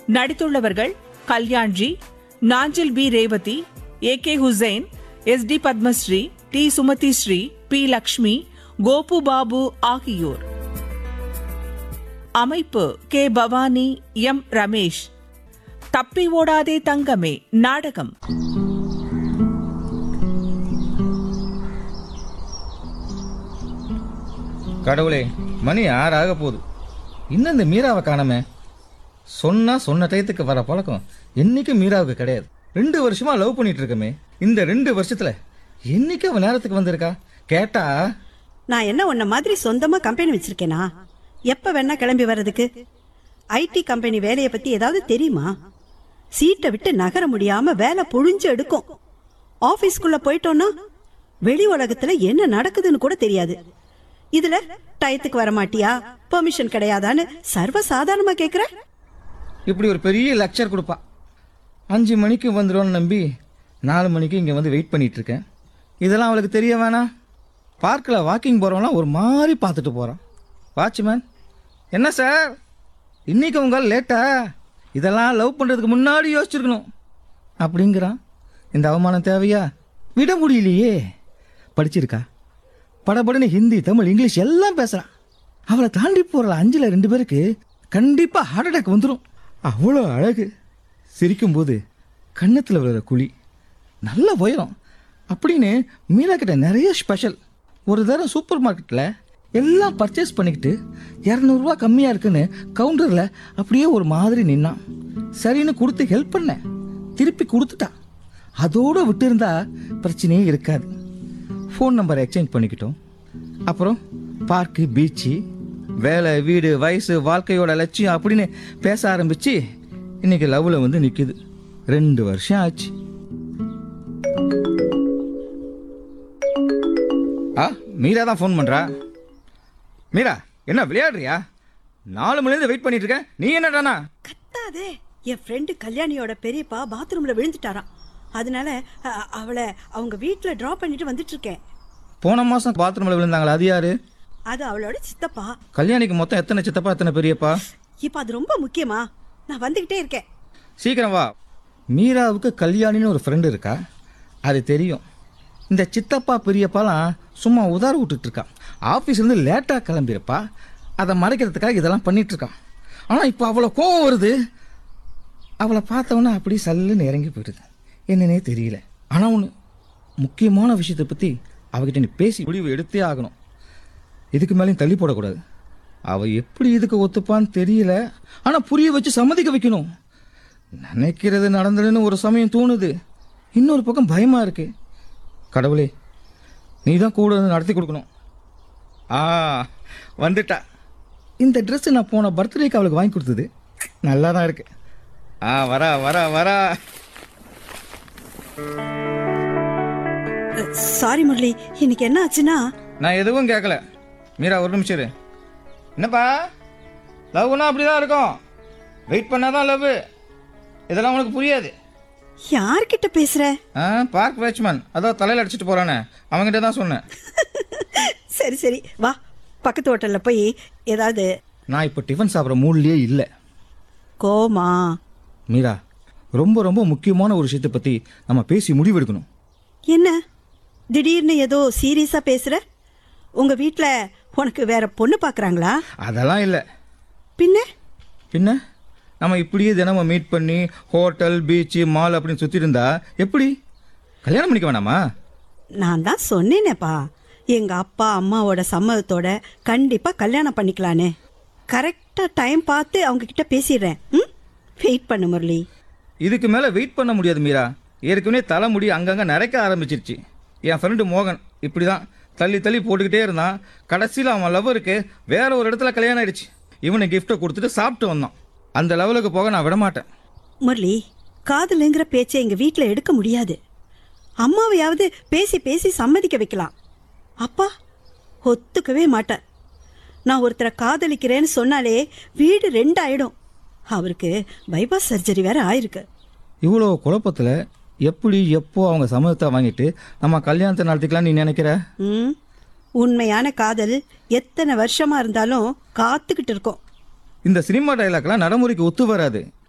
நடித்துள்ளவர்கள் Kalyanji Nanjil P Revathi A K Hussain S D Padmashri D Sumathi Sri B Lakshmi Gopu Babu ஆகியோர் அமைப்பு K Bhavani M Ramesh தப்பி ஓடாதே தங்கமே நாடகம் கடவுளே மணி ஆறு ஆக போகுது இன்னும் இந்த மீராவை காணாம சொன்னா சொன்ன டயத்துக்கு வர பழக்கம் என்னைக்கும் மீராவுக்கு கிடையாது ரெண்டு வருஷமா லவ் பண்ணிட்டு இருக்கமே இந்த ரெண்டு வருஷத்துல என்னைக்கு அவன் நேரத்துக்கு வந்திருக்கா கேட்டா நான் என்ன உன்ன மாதிரி சொந்தமா கம்பெனி வச்சிருக்கேனா எப்ப வேணா கிளம்பி வர்றதுக்கு ஐடி கம்பெனி வேலைய பத்தி ஏதாவது தெரியுமா சீட்டை விட்டு நகர முடியாம வேலை புழிஞ்சு எடுக்கும் ஆபீஸ்க்குள்ள போயிட்டோம்னா வெளி உலகத்துல என்ன நடக்குதுன்னு கூட தெரியாது இதுல டயத்துக்கு வர மாட்டியா பெர்மிஷன் கிடையாதான்னு சர்வ சாதாரணமா கேக்குற இப்படி ஒரு பெரிய லெக்சர் கொடுப்பா அஞ்சு மணிக்கு வந்துடும்னு நம்பி நாலு மணிக்கு இங்கே வந்து வெயிட் பண்ணிட்டு இருக்கேன் இதெல்லாம் அவளுக்கு தெரிய வேணாம் பார்க்கில் வாக்கிங் போகிறவங்களாம் ஒரு மாதிரி பார்த்துட்டு போகிறான் வாட்ச்மேன் என்ன சார் இன்னைக்கு உங்கள் லேட்டா இதெல்லாம் லவ் பண்ணுறதுக்கு முன்னாடி யோசிச்சிருக்கணும் அப்படிங்கிறான் இந்த அவமானம் தேவையா விட முடியலையே படிச்சிருக்கா படபடன்னு ஹிந்தி தமிழ் இங்கிலீஷ் எல்லாம் பேசுகிறான் அவளை தாண்டி போகிற அஞ்சில் ரெண்டு பேருக்கு கண்டிப்பாக ஹார்ட் அட்டாக் வந்துடும் அவ்வளோ அழகு சிரிக்கும்போது கன்னத்தில் விழுற குழி நல்ல உயரம் அப்படின்னு மீனா கிட்ட நிறைய ஸ்பெஷல் ஒரு தடவை சூப்பர் மார்க்கெட்டில் எல்லாம் பர்ச்சேஸ் பண்ணிக்கிட்டு இரநூறுவா கம்மியாக இருக்குன்னு கவுண்டரில் அப்படியே ஒரு மாதிரி நின்னான் சரின்னு கொடுத்து ஹெல்ப் பண்ணேன் திருப்பி கொடுத்துட்டான் அதோடு விட்டுருந்தா பிரச்சனையே இருக்காது ஃபோன் நம்பரை எக்ஸ்சேஞ்ச் பண்ணிக்கிட்டோம் அப்புறம் பார்க்கு பீச்சு வேலை வீடு வயசு வாழ்க்கையோட லட்சியம் அப்படின்னு பேச ஆரம்பிச்சு இன்னைக்கு லவ்வில் வந்து நிற்குது ரெண்டு வருஷம் ஆச்சு ஆ மீரா தான் ஃபோன் பண்ணுறா மீரா என்ன விளையாடுறியா நாலு மணிலேருந்து வெயிட் பண்ணிட்டு இருக்கேன் நீ என்னடானா கத்தாதே என் ஃப்ரெண்டு கல்யாணியோட பெரியப்பா பாத்ரூம்ல விழுந்துட்டாராம் அதனால அ- அவளை அவங்க வீட்ல டிராப் பண்ணிட்டு வந்துட்டு இருக்கேன் போன மாதம் பாத்ரூமில் விழுந்தாங்களா அது யாரு அது அவளோட சித்தப்பா கல்யாணிக்கு மொத்தம் எத்தனை சித்தப்பா எத்தனை பெரியப்பா இப்ப அது ரொம்ப முக்கியமா நான் வந்துகிட்டே இருக்கேன் சீக்கிரம் வா மீராவுக்கு கல்யாணின்னு ஒரு ஃப்ரெண்டு இருக்கா அது தெரியும் இந்த சித்தப்பா பெரியப்பாலாம் சும்மா உதார விட்டுட்டு இருக்கான் ஆஃபீஸ்லேருந்து லேட்டாக கிளம்பியிருப்பா அதை மறைக்கிறதுக்காக இதெல்லாம் பண்ணிட்டு இருக்கான் ஆனால் இப்போ அவ்வளோ கோவம் வருது அவளை பார்த்தவொன்னே அப்படி சல்லுன்னு இறங்கி போயிடுது என்னன்னே தெரியல ஆனால் ஒன்று முக்கியமான விஷயத்தை பற்றி அவகிட்ட நீ பேசி முடிவு எடுத்தே ஆகணும் இதுக்கு மேலேயும் தள்ளி போடக்கூடாது அவள் எப்படி இதுக்கு ஒத்துப்பான்னு தெரியல ஆனால் புரிய வச்சு சம்மதிக்க வைக்கணும் நினைக்கிறது நடந்ததுன்னு ஒரு சமயம் தோணுது இன்னொரு பக்கம் பயமாக இருக்கு கடவுளே நீ தான் கூட இருந்து நடத்தி கொடுக்கணும் ஆ வந்துட்டா இந்த ட்ரெஸ் நான் போன பர்த்டேக்கு அவளுக்கு வாங்கி கொடுத்தது நல்லா தான் இருக்கு ஆ வரா வரா வரா சாரி முரளி இன்னைக்கு என்ன ஆச்சுன்னா நான் எதுவும் கேட்கல மீரா ஒரு நிமிஷம் இரு என்னப்பா லவ்னா அப்படி தான் இருக்கும் வெயிட் பண்ணாதான் லவ் இதெல்லாம் உனக்கு புரியாது யார்கிட்ட பேசுற ஆ பார்க் வாட்ச்மேன் அதான் தலையில் அடிச்சிட்டு போகிறானே அவங்ககிட்ட தான் சொன்னேன் சரி சரி வா பக்கத்து ஹோட்டல்ல போய் ஏதாவது நான் இப்போ டிஃபன் சாப்பிட்ற மூட்லேயே இல்லை கோமா மீரா ரொம்ப ரொம்ப முக்கியமான ஒரு விஷயத்தை பற்றி நம்ம பேசி முடிவெடுக்கணும் என்ன திடீர்னு ஏதோ சீரியஸா பேசுற உங்க வீட்ல உனக்கு வேற பொண்ணு பாக்குறாங்களா அதெல்லாம் இல்லை பின்ன பின்ன நம்ம இப்படியே தினமும் மீட் பண்ணி ஹோட்டல் பீச்சு மால் அப்படின்னு சுற்றி இருந்தா எப்படி கல்யாணம் பண்ணிக்க வேணாமா நான் தான் சொன்னேனேப்பா எங்க அப்பா அம்மாவோட சம்மதத்தோட கண்டிப்பா கல்யாணம் பண்ணிக்கலானே கரெக்டா டைம் பார்த்து அவங்க கிட்ட பேசிடுறேன் ம் வெயிட் பண்ணு முரளி இதுக்கு மேலே வெயிட் பண்ண முடியாது மீரா ஏற்கனவே தலைமுடி அங்கங்கே நரைக்க ஆரம்பிச்சிருச்சு என் ஃப்ரெண்டு மோகன் இப்படி தான் தள்ளி தள்ளி போட்டுக்கிட்டே இருந்தான் கடைசியில் அவன் லவ்வருக்கு வேற ஒரு இடத்துல கல்யாணம் ஆயிடுச்சு இவனை கிஃப்ட்டை கொடுத்துட்டு சாப்பிட்டு வந்தான் அந்த லெவலுக்கு போக நான் விட மாட்டேன் முரளி காதலுங்கிற பேச்சை எங்க வீட்ல எடுக்க முடியாது அம்மாவையாவது பேசி பேசி சம்மதிக்க வைக்கலாம் அப்பா ஒத்துக்கவே மாட்டேன் நான் ஒருத்தரை காதலிக்கிறேன்னு சொன்னாலே வீடு ரெண்டு ஆயிடும் அவருக்கு பைபாஸ் சர்ஜரி வேற ஆயிருக்கு இவ்வளோ குழப்பத்தில் எப்படி எப்போ அவங்க சம்மதத்தை வாங்கிட்டு நம்ம கல்யாணத்தை நடத்திக்கலாம் நீ நினைக்கிற ம் உண்மையான காதல் எத்தனை வருஷமா இருந்தாலும் காத்துக்கிட்டு இருக்கோம் இந்த சினிமா டைலாக்லாம் நடைமுறைக்கு ஒத்து வராது